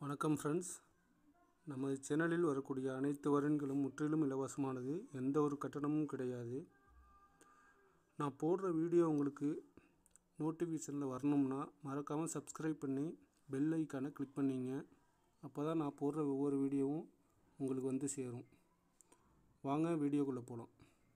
வணக்கம் ஃப்ரெண்ட்ஸ் நமது சேனலில் வரக்கூடிய அனைத்து வரன்களும் முற்றிலும் இலவசமானது எந்த ஒரு கட்டணமும் கிடையாது நான் போடுற வீடியோ உங்களுக்கு நோட்டிஃபிகேஷனில் வரணும்னா மறக்காமல் சப்ஸ்கிரைப் பண்ணி பெல் ஐக்கானை கிளிக் பண்ணிங்க அப்போ தான் நான் போடுற ஒவ்வொரு வீடியோவும் உங்களுக்கு வந்து சேரும் வாங்க வீடியோக்குள்ளே போகலாம்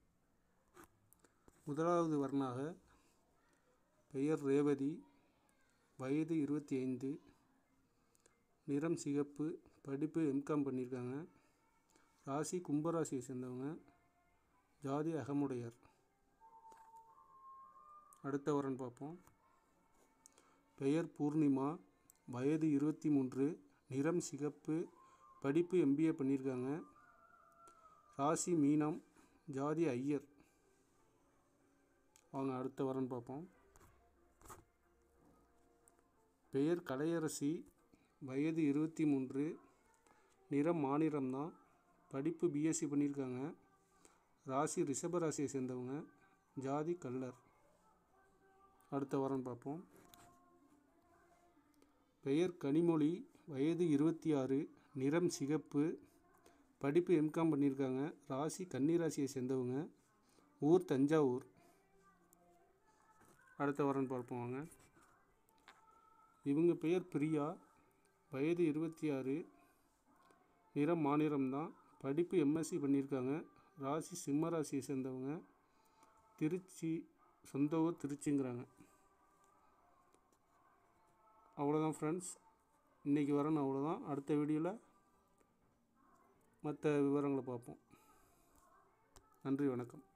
முதலாவது வரனாக பெயர் ரேவதி வயது இருபத்தி ஐந்து நிறம் சிகப்பு படிப்பு எம்காம் பண்ணியிருக்காங்க ராசி கும்பராசியை சேர்ந்தவங்க ஜாதி அகமுடையர் அடுத்த வரன் பார்ப்போம் பெயர் பூர்ணிமா வயது இருபத்தி மூன்று நிறம் சிகப்பு படிப்பு எம்பிஏ பண்ணியிருக்காங்க ராசி மீனம் ஜாதி ஐயர் அவங்க அடுத்த வரன் பார்ப்போம் பெயர் கலையரசி வயது இருபத்தி மூன்று நிறம் மாநிறம் தான் படிப்பு பிஎஸ்சி பண்ணியிருக்காங்க ராசி ரிஷப ராசியை சேர்ந்தவங்க ஜாதி கல்லர் அடுத்த வாரம் பார்ப்போம் பெயர் கனிமொழி வயது இருபத்தி ஆறு நிறம் சிகப்பு படிப்பு எம்காம் பண்ணியிருக்காங்க ராசி கன்னிராசியை சேர்ந்தவங்க ஊர் தஞ்சாவூர் அடுத்த வாரம் பார்ப்போம் வாங்க இவங்க பெயர் பிரியா வயது இருபத்தி ஆறு நிறம் மாநிறம் தான் படிப்பு எம்எஸ்சி பண்ணியிருக்காங்க ராசி சிம்ம ராசியை சேர்ந்தவங்க திருச்சி சொந்த ஊர் திருச்சிங்கிறாங்க அவ்வளோதான் ஃப்ரெண்ட்ஸ் இன்றைக்கி வரணும் அவ்வளோதான் அடுத்த வீடியோவில் மற்ற விவரங்களை பார்ப்போம் நன்றி வணக்கம்